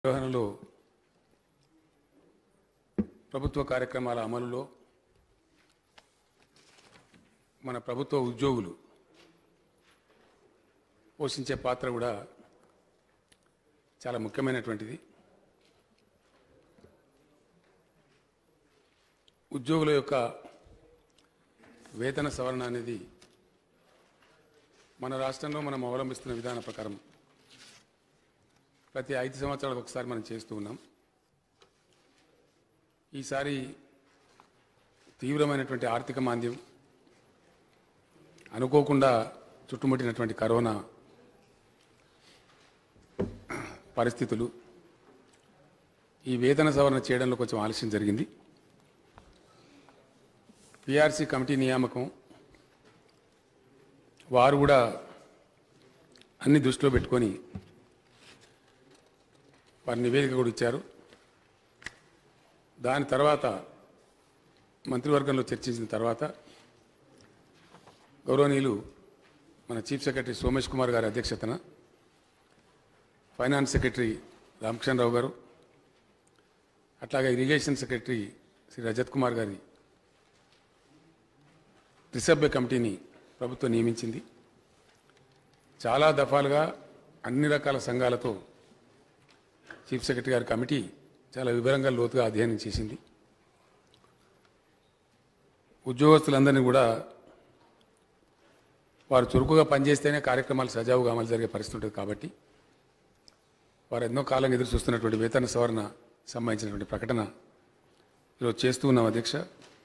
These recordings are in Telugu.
నిర్వహణలో ప్రభుత్వ కార్యక్రమాల అమలులో మన ప్రభుత్వ ఉద్యోగులు పోషించే పాత్ర కూడా చాలా ముఖ్యమైనటువంటిది ఉద్యోగుల యొక్క వేతన సవరణ అనేది మన రాష్ట్రంలో మనం అవలంబిస్తున్న విధాన ప్రకారం ప్రతి ఐదు సంవత్సరాలకు ఒకసారి మనం చేస్తూ ఉన్నాం ఈసారి తీవ్రమైనటువంటి ఆర్థిక మాంద్యం అనుకోకుండా చుట్టుముట్టినటువంటి కరోనా పరిస్థితులు ఈ వేతన సవరణ చేయడంలో కొంచెం ఆలస్యం జరిగింది పిఆర్సీ కమిటీ నియామకం వారు కూడా అన్ని దృష్టిలో పెట్టుకొని వారి నివేదిక కూడా ఇచ్చారు దాని తర్వాత మంత్రివర్గంలో చర్చించిన తర్వాత గౌరవనీయులు మన చీఫ్ సెక్రటరీ సోమేష్ కుమార్ గారి అధ్యక్షతన ఫైనాన్స్ సెక్రటరీ రామకృష్ణరావు గారు అట్లాగే ఇరిగేషన్ సెక్రటరీ శ్రీ రజత్ కుమార్ గారి త్రిసభ్య కమిటీని ప్రభుత్వం నియమించింది చాలా దఫాలుగా అన్ని రకాల సంఘాలతో చీఫ్ సెక్రటరీ గారి కమిటీ చాలా వివరంగా లోతుగా అధ్యయనం చేసింది ఉద్యోగస్తులందరినీ కూడా వారు చురుకుగా పనిచేస్తేనే కార్యక్రమాలు సజావుగా అమలు జరిగే పరిస్థితి ఉంటుంది కాబట్టి వారు ఎన్నో కాలం ఎదురు చూస్తున్నటువంటి వేతన సవరణ సంబంధించినటువంటి ప్రకటన ఈరోజు చేస్తూ ఉన్నాం అధ్యక్ష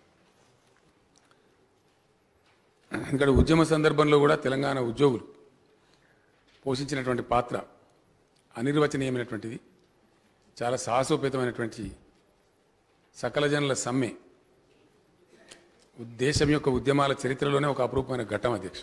ఇక్కడ ఉద్యమ సందర్భంలో కూడా తెలంగాణ ఉద్యోగులు పోషించినటువంటి పాత్ర అనిర్వచనీయమైనటువంటిది చాలా సాహసోపేతమైనటువంటి సకల జనుల సమ్మె దేశం యొక్క ఉద్యమాల చరిత్రలోనే ఒక అపరూపమైన ఘట్టం అధ్యక్ష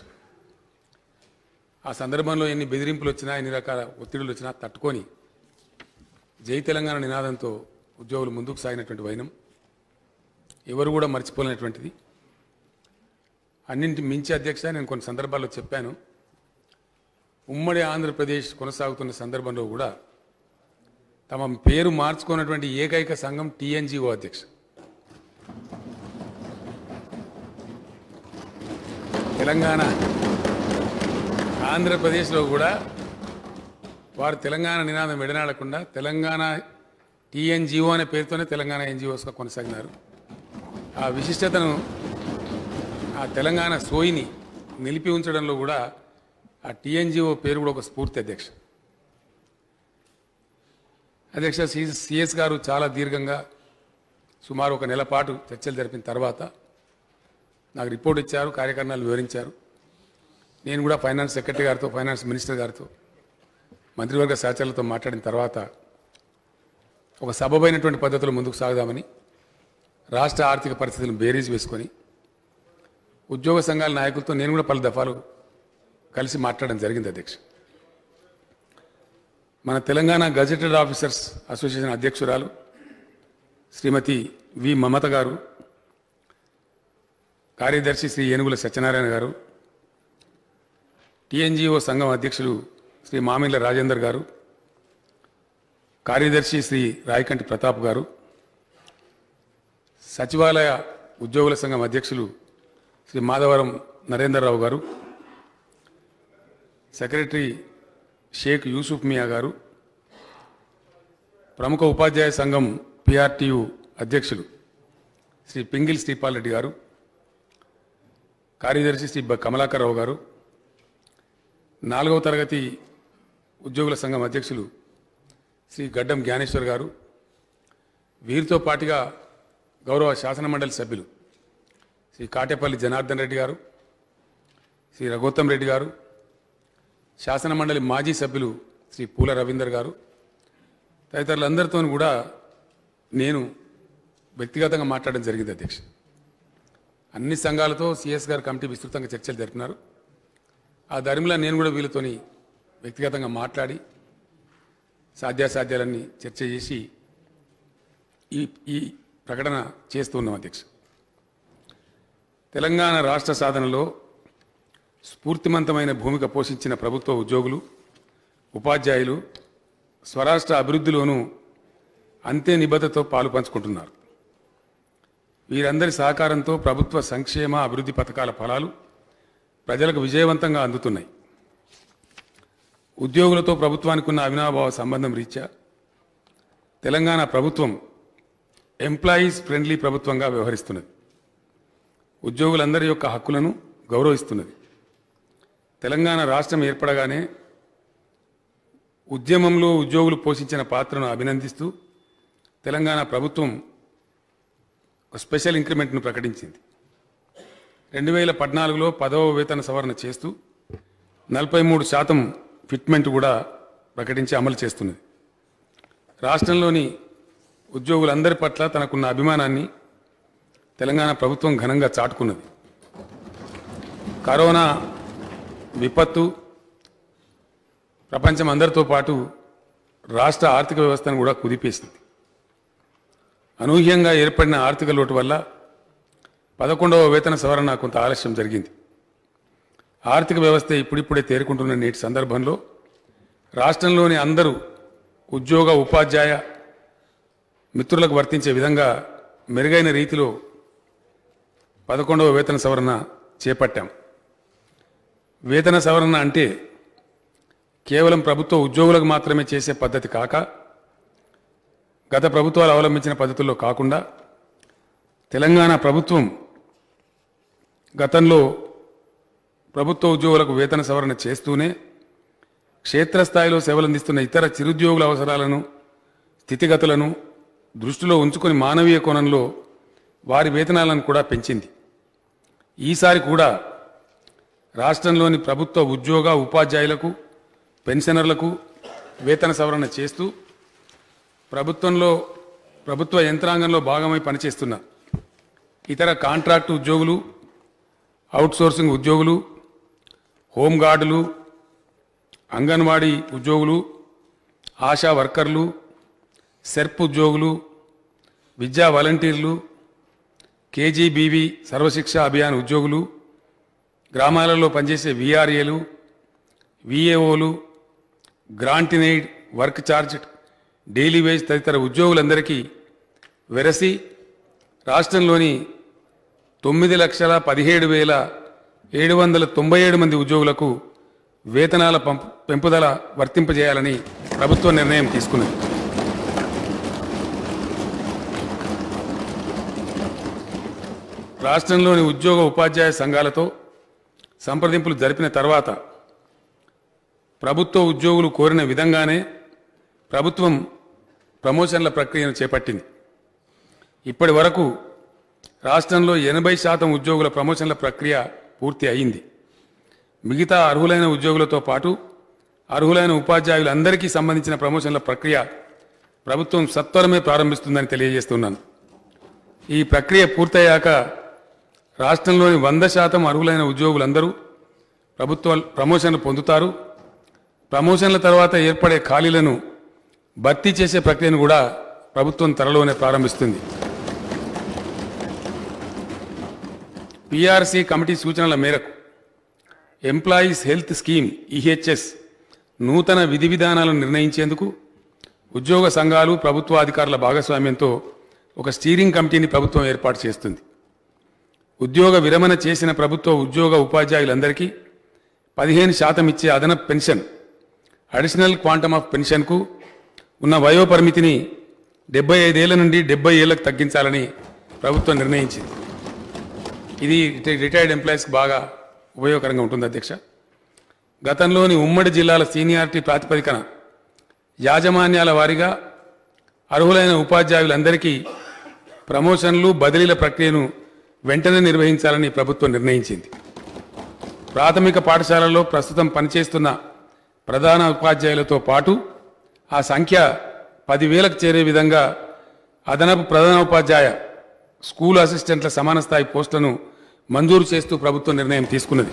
ఆ సందర్భంలో ఎన్ని బెదిరింపులు వచ్చినా ఎన్ని రకాల ఒత్తిడులు వచ్చినా తట్టుకొని జై తెలంగాణ నినాదంతో ఉద్యోగులు ముందుకు సాగినటువంటి వైనం ఎవరు కూడా మర్చిపోలేనటువంటిది అన్నింటి మించి అధ్యక్ష నేను కొన్ని సందర్భాల్లో చెప్పాను ఉమ్మడి ఆంధ్రప్రదేశ్ కొనసాగుతున్న సందర్భంలో కూడా తమ పేరు మార్చుకున్నటువంటి ఏకైక సంఘం టీఎన్జిఓ అధ్యక్ష తెలంగాణ ఆంధ్రప్రదేశ్లో కూడా వారు తెలంగాణ నినాదం విడనాడకుండా తెలంగాణ టీఎన్జిఓ అనే పేరుతోనే తెలంగాణ ఎన్జిఓస్గా కొనసాగినారు ఆ విశిష్టతను ఆ తెలంగాణ సోయిని నిలిపి ఉంచడంలో కూడా ఆ టీఎన్జిఓ పేరు కూడా ఒక స్ఫూర్తి అధ్యక్ష అధ్యక్ష సిఎస్ గారు చాలా దీర్ఘంగా సుమారు ఒక నెల పాటు చర్చలు జరిపిన తర్వాత నాకు రిపోర్ట్ ఇచ్చారు కార్యక్రమాలు వివరించారు నేను కూడా ఫైనాన్స్ సెక్రటరీ గారితో ఫైనాన్స్ మినిస్టర్ గారితో మంత్రివర్గ సహచరులతో మాట్లాడిన తర్వాత ఒక సబబైనటువంటి పద్ధతిలో ముందుకు సాగుదామని రాష్ట్ర ఆర్థిక పరిస్థితులను బేరీజ్ వేసుకొని ఉద్యోగ సంఘాల నాయకులతో నేను కూడా పలు దఫాలు కలిసి మాట్లాడడం జరిగింది అధ్యక్ష మన తెలంగాణ గజెటెడ్ ఆఫీసర్స్ అసోసియేషన్ అధ్యక్షురాలు శ్రీమతి వి మమత గారు కార్యదర్శి శ్రీ ఏనుగుల సత్యనారాయణ గారు టిఎన్జిఓ సంఘం అధ్యక్షులు శ్రీ మామిళ్ళ రాజేందర్ గారు కార్యదర్శి శ్రీ రాయకంటి ప్రతాప్ గారు సచివాలయ ఉద్యోగుల సంఘం అధ్యక్షులు శ్రీ మాధవరం నరేందర్రావు గారు సెక్రటరీ షేక్ యూసుఫ్ మియా గారు ప్రముఖ ఉపాధ్యాయ సంఘం పిఆర్టీయు అధ్యక్షులు శ్రీ పింగిల్ శ్రీపాల్ రెడ్డి గారు కార్యదర్శి శ్రీ బ కమలాకర్ రావు గారు నాలుగవ తరగతి ఉద్యోగుల సంఘం అధ్యక్షులు శ్రీ గడ్డం జ్ఞానేశ్వర్ గారు వీరితో పాటుగా గౌరవ శాసనమండలి సభ్యులు శ్రీ కాటేపల్లి జనార్దన్ రెడ్డి గారు శ్రీ రఘోత్తం రెడ్డి గారు శాసనమండలి మాజీ సభ్యులు శ్రీ పూల రవీందర్ గారు తదితరులందరితో కూడా నేను వ్యక్తిగతంగా మాట్లాడడం జరిగింది అధ్యక్ష అన్ని సంఘాలతో సిఎస్ గారు కమిటీ విస్తృతంగా చర్చలు జరిపినారు ఆ ధర్మిలా నేను కూడా వీళ్ళతోని వ్యక్తిగతంగా మాట్లాడి సాధ్యాసాధ్యాలన్నీ చర్చ చేసి ఈ ఈ ప్రకటన చేస్తున్నాం అధ్యక్ష తెలంగాణ రాష్ట్ర సాధనలో స్ఫూర్తిమంతమైన భూమిక పోషించిన ప్రభుత్వ ఉద్యోగులు ఉపాధ్యాయులు స్వరాష్ట్ర అభివృద్ధిలోనూ అంతే నిబద్ధతతో పాలు పంచుకుంటున్నారు వీరందరి సహకారంతో ప్రభుత్వ సంక్షేమ అభివృద్ధి పథకాల ఫలాలు ప్రజలకు విజయవంతంగా అందుతున్నాయి ఉద్యోగులతో ప్రభుత్వానికి ఉన్న అవినాభావ సంబంధం రీత్యా తెలంగాణ ప్రభుత్వం ఎంప్లాయీస్ ఫ్రెండ్లీ ప్రభుత్వంగా వ్యవహరిస్తున్నది ఉద్యోగులందరి యొక్క హక్కులను గౌరవిస్తున్నది తెలంగాణ రాష్ట్రం ఏర్పడగానే ఉద్యమంలో ఉద్యోగులు పోషించిన పాత్రను అభినందిస్తూ తెలంగాణ ప్రభుత్వం ఒక స్పెషల్ ఇంక్రిమెంట్ను ప్రకటించింది రెండు వేల పద్నాలుగులో పదవ వేతన సవరణ చేస్తూ నలభై మూడు శాతం ఫిట్మెంట్ కూడా ప్రకటించి అమలు చేస్తున్నది రాష్ట్రంలోని ఉద్యోగులందరి పట్ల తనకున్న అభిమానాన్ని తెలంగాణ ప్రభుత్వం ఘనంగా చాటుకున్నది కరోనా విపత్తు ప్రపంచం అందరితో పాటు రాష్ట్ర ఆర్థిక వ్యవస్థను కూడా కుదిపేసింది అనూహ్యంగా ఏర్పడిన ఆర్థిక లోటు వల్ల పదకొండవ వేతన సవరణ కొంత ఆలస్యం జరిగింది ఆర్థిక వ్యవస్థ ఇప్పుడిప్పుడే తేరుకుంటున్న నేటి సందర్భంలో రాష్ట్రంలోని అందరూ ఉద్యోగ ఉపాధ్యాయ మిత్రులకు వర్తించే విధంగా మెరుగైన రీతిలో పదకొండవ వేతన సవరణ చేపట్టాం వేతన సవరణ అంటే కేవలం ప్రభుత్వ ఉద్యోగులకు మాత్రమే చేసే పద్ధతి కాక గత ప్రభుత్వాలు అవలంబించిన పద్ధతుల్లో కాకుండా తెలంగాణ ప్రభుత్వం గతంలో ప్రభుత్వ ఉద్యోగులకు వేతన సవరణ చేస్తూనే క్షేత్రస్థాయిలో సేవలందిస్తున్న ఇతర చిరుద్యోగుల అవసరాలను స్థితిగతులను దృష్టిలో ఉంచుకొని మానవీయ కోణంలో వారి వేతనాలను కూడా పెంచింది ఈసారి కూడా రాష్ట్రంలోని ప్రభుత్వ ఉద్యోగ ఉపాధ్యాయులకు పెన్షనర్లకు వేతన సవరణ చేస్తూ ప్రభుత్వంలో ప్రభుత్వ యంత్రాంగంలో భాగమై పనిచేస్తున్న ఇతర కాంట్రాక్టు ఉద్యోగులు అవుట్సోర్సింగ్ ఉద్యోగులు హోంగార్డులు అంగన్వాడీ ఉద్యోగులు ఆశా వర్కర్లు సెర్ప్ ఉద్యోగులు విద్యా వాలంటీర్లు కేజీబీవీ సర్వశిక్ష అభియాన్ ఉద్యోగులు గ్రామాలలో పనిచేసే విఆర్ఏలు విఏఓలు grant in aid work charge daily wage తదితర ఉద్యోగులందరికీ వెరసి రాష్ట్రంలోని తొమ్మిది లక్షల పదిహేడు వేల ఏడు వందల తొంభై ఏడు మంది ఉద్యోగులకు వేతనాల పంపు పెంపుదల వర్తింపజేయాలని ప్రభుత్వం నిర్ణయం తీసుకున్నది రాష్ట్రంలోని ఉద్యోగ ఉపాధ్యాయ సంఘాలతో సంప్రదింపులు జరిపిన తర్వాత ప్రభుత్వ ఉద్యోగులు కోరిన విధంగానే ప్రభుత్వం ప్రమోషన్ల ప్రక్రియను చేపట్టింది ఇప్పటి వరకు రాష్ట్రంలో ఎనభై శాతం ఉద్యోగుల ప్రమోషన్ల ప్రక్రియ పూర్తి అయింది మిగతా అర్హులైన ఉద్యోగులతో పాటు అర్హులైన ఉపాధ్యాయులందరికీ సంబంధించిన ప్రమోషన్ల ప్రక్రియ ప్రభుత్వం సత్వరమే ప్రారంభిస్తుందని తెలియజేస్తున్నాను ఈ ప్రక్రియ పూర్తయ్యాక రాష్ట్రంలోని వంద శాతం అర్హులైన ఉద్యోగులందరూ ప్రభుత్వ ప్రమోషన్లు పొందుతారు ప్రమోషన్ల తర్వాత ఏర్పడే ఖాళీలను భర్తీ చేసే ప్రక్రియను కూడా ప్రభుత్వం త్వరలోనే ప్రారంభిస్తుంది పిఆర్సీ కమిటీ సూచనల మేరకు ఎంప్లాయీస్ హెల్త్ స్కీమ్ ఈహెచ్ఎస్ నూతన విధి విధానాలను నిర్ణయించేందుకు ఉద్యోగ సంఘాలు ప్రభుత్వాధికారుల భాగస్వామ్యంతో ఒక స్టీరింగ్ కమిటీని ప్రభుత్వం ఏర్పాటు చేస్తుంది ఉద్యోగ విరమణ చేసిన ప్రభుత్వ ఉద్యోగ ఉపాధ్యాయులందరికీ పదిహేను శాతం ఇచ్చే అదనపు పెన్షన్ అడిషనల్ క్వాంటమ్ ఆఫ్ పెన్షన్కు ఉన్న వయో పరిమితిని డెబ్బై ఐదేళ్ల నుండి డెబ్బై ఏళ్లకు తగ్గించాలని ప్రభుత్వం నిర్ణయించింది ఇది రిటై- రిటైర్డ్ ఎంప్లాయీస్కి బాగా ఉపయోగకరంగా ఉంటుంది అధ్యక్ష గతంలోని ఉమ్మడి జిల్లాల సీనియారిటీ ప్రాతిపదికన యాజమాన్యాల వారీగా అర్హులైన ఉపాధ్యాయులందరికీ ప్రమోషన్లు బదిలీల ప్రక్రియను వెంటనే నిర్వహించాలని ప్రభుత్వం నిర్ణయించింది ప్రాథమిక పాఠశాలల్లో ప్రస్తుతం పనిచేస్తున్న ప్రధాన ఉపాధ్యాయులతో పాటు ఆ సంఖ్య పదివేలకు చేరే విధంగా అదనపు ప్రధాన ఉపాధ్యాయ స్కూల్ అసిస్టెంట్ల సమాన స్థాయి పోస్టులను మంజూరు చేస్తూ ప్రభుత్వం నిర్ణయం తీసుకున్నది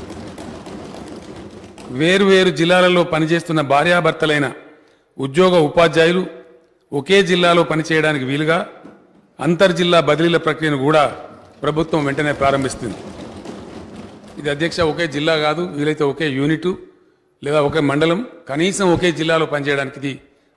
వేరువేరు జిల్లాలలో పనిచేస్తున్న భార్యాభర్తలైన ఉద్యోగ ఉపాధ్యాయులు ఒకే జిల్లాలో పనిచేయడానికి వీలుగా అంతర్జిల్లా బదిలీల ప్రక్రియను కూడా ప్రభుత్వం వెంటనే ప్రారంభిస్తుంది ఇది అధ్యక్ష ఒకే జిల్లా కాదు వీలైతే ఒకే యూనిటు లేదా ఒకే మండలం కనీసం ఒకే జిల్లాలో పనిచేయడానికి ఇది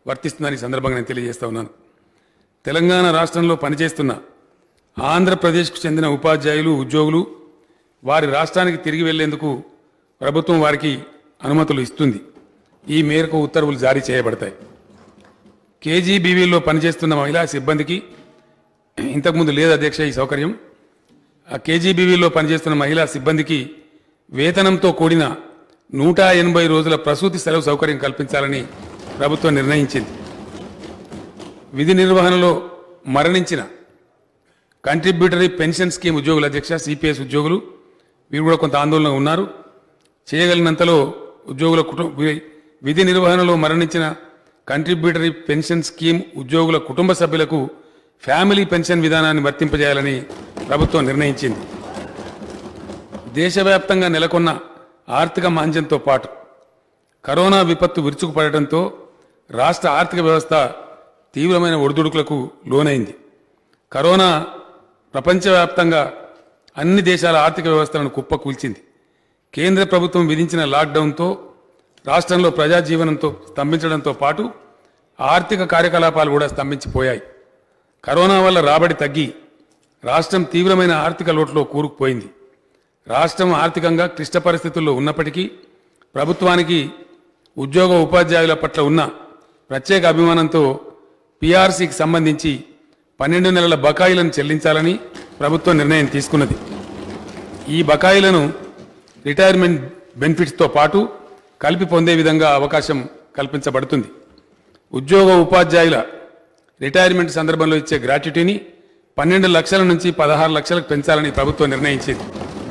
వర్తిస్తుందని ఈ సందర్భంగా నేను తెలియజేస్తా ఉన్నాను తెలంగాణ రాష్ట్రంలో పనిచేస్తున్న ఆంధ్రప్రదేశ్కు చెందిన ఉపాధ్యాయులు ఉద్యోగులు వారి రాష్ట్రానికి తిరిగి వెళ్లేందుకు ప్రభుత్వం వారికి అనుమతులు ఇస్తుంది ఈ మేరకు ఉత్తర్వులు జారీ చేయబడతాయి కేజీబీవీలో పనిచేస్తున్న మహిళా సిబ్బందికి ఇంతకుముందు లేదు అధ్యక్ష ఈ సౌకర్యం ఆ కేజీబీవీలో పనిచేస్తున్న మహిళా సిబ్బందికి వేతనంతో కూడిన నూట ఎనభై రోజుల ప్రసూతి సెలవు సౌకర్యం కల్పించాలని ప్రభుత్వం నిర్ణయించింది విధి నిర్వహణలో మరణించిన కంట్రిబ్యూటరీ పెన్షన్ స్కీమ్ ఉద్యోగుల అధ్యక్ష సిపిఎస్ ఉద్యోగులు వీరు కూడా కొంత ఆందోళన ఉన్నారు చేయగలిగినంతలో ఉద్యోగుల కుటుంబ వి- విధి నిర్వహణలో మరణించిన కంట్రిబ్యూటరీ పెన్షన్ స్కీమ్ ఉద్యోగుల కుటుంబ సభ్యులకు ఫ్యామిలీ పెన్షన్ విధానాన్ని వర్తింపజేయాలని ప్రభుత్వం నిర్ణయించింది దేశవ్యాప్తంగా నెలకొన్న ఆర్థిక మాంద్యంతో పాటు కరోనా విపత్తు విరుచుకుపడటంతో రాష్ట్ర ఆర్థిక వ్యవస్థ తీవ్రమైన ఒడిదుడుకులకు లోనైంది కరోనా ప్రపంచవ్యాప్తంగా అన్ని దేశాల ఆర్థిక వ్యవస్థలను కుప్పకూల్చింది కేంద్ర ప్రభుత్వం విధించిన లాక్డౌన్తో రాష్ట్రంలో ప్రజాజీవనంతో స్తంభించడంతో పాటు ఆర్థిక కార్యకలాపాలు కూడా స్తంభించిపోయాయి కరోనా వల్ల రాబడి తగ్గి రాష్ట్రం తీవ్రమైన ఆర్థిక లోటులో కూరుకుపోయింది రాష్ట్రం ఆర్థికంగా క్లిష్ట పరిస్థితుల్లో ఉన్నప్పటికీ ప్రభుత్వానికి ఉద్యోగ ఉపాధ్యాయుల పట్ల ఉన్న ప్రత్యేక అభిమానంతో పీఆర్సీకి సంబంధించి పన్నెండు నెలల బకాయిలను చెల్లించాలని ప్రభుత్వం నిర్ణయం తీసుకున్నది ఈ బకాయిలను రిటైర్మెంట్ బెనిఫిట్స్తో పాటు కలిపి పొందే విధంగా అవకాశం కల్పించబడుతుంది ఉద్యోగ ఉపాధ్యాయుల రిటైర్మెంట్ సందర్భంలో ఇచ్చే గ్రాట్యుటీని పన్నెండు లక్షల నుంచి పదహారు లక్షలకు పెంచాలని ప్రభుత్వం నిర్ణయించింది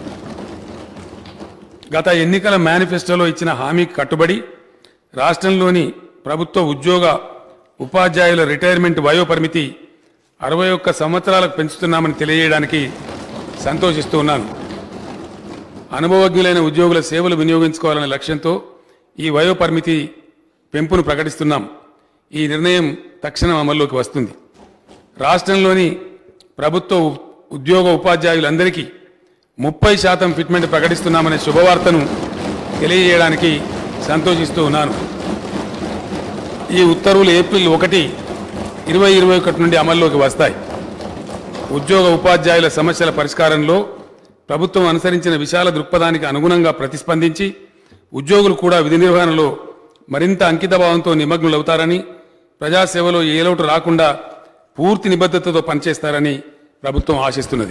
గత ఎన్నికల మేనిఫెస్టోలో ఇచ్చిన హామీకి కట్టుబడి రాష్ట్రంలోని ప్రభుత్వ ఉద్యోగ ఉపాధ్యాయుల రిటైర్మెంట్ వయో పరిమితి అరవై ఒక్క సంవత్సరాలకు పెంచుతున్నామని తెలియజేయడానికి సంతోషిస్తూ ఉన్నాను అనుభవజ్ఞులైన ఉద్యోగుల సేవలు వినియోగించుకోవాలనే లక్ష్యంతో ఈ వయో పరిమితి పెంపును ప్రకటిస్తున్నాం ఈ నిర్ణయం తక్షణం అమల్లోకి వస్తుంది రాష్ట్రంలోని ప్రభుత్వ ఉ- ఉద్యోగ ఉపాధ్యాయులందరికీ ముప్పై శాతం ఫిట్మెంట్ ప్రకటిస్తున్నామనే శుభవార్తను తెలియజేయడానికి సంతోషిస్తూ ఉన్నాను ఈ ఉత్తర్వులు ఏప్రిల్ ఒకటి ఇరవై ఇరవై ఒకటి నుండి అమల్లోకి వస్తాయి ఉద్యోగ ఉపాధ్యాయుల సమస్యల పరిష్కారంలో ప్రభుత్వం అనుసరించిన విశాల దృక్పథానికి అనుగుణంగా ప్రతిస్పందించి ఉద్యోగులు కూడా విధి నిర్వహణలో మరింత అంకితభావంతో నిమగ్నులవుతారని ప్రజాసేవలో ఏ లోటు రాకుండా పూర్తి నిబద్ధతతో పనిచేస్తారని ప్రభుత్వం ఆశిస్తున్నది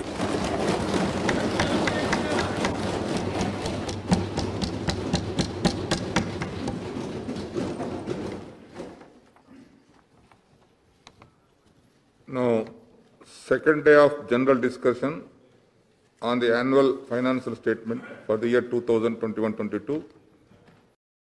Now, second day of general discussion on the annual financial statement for the year 2021-22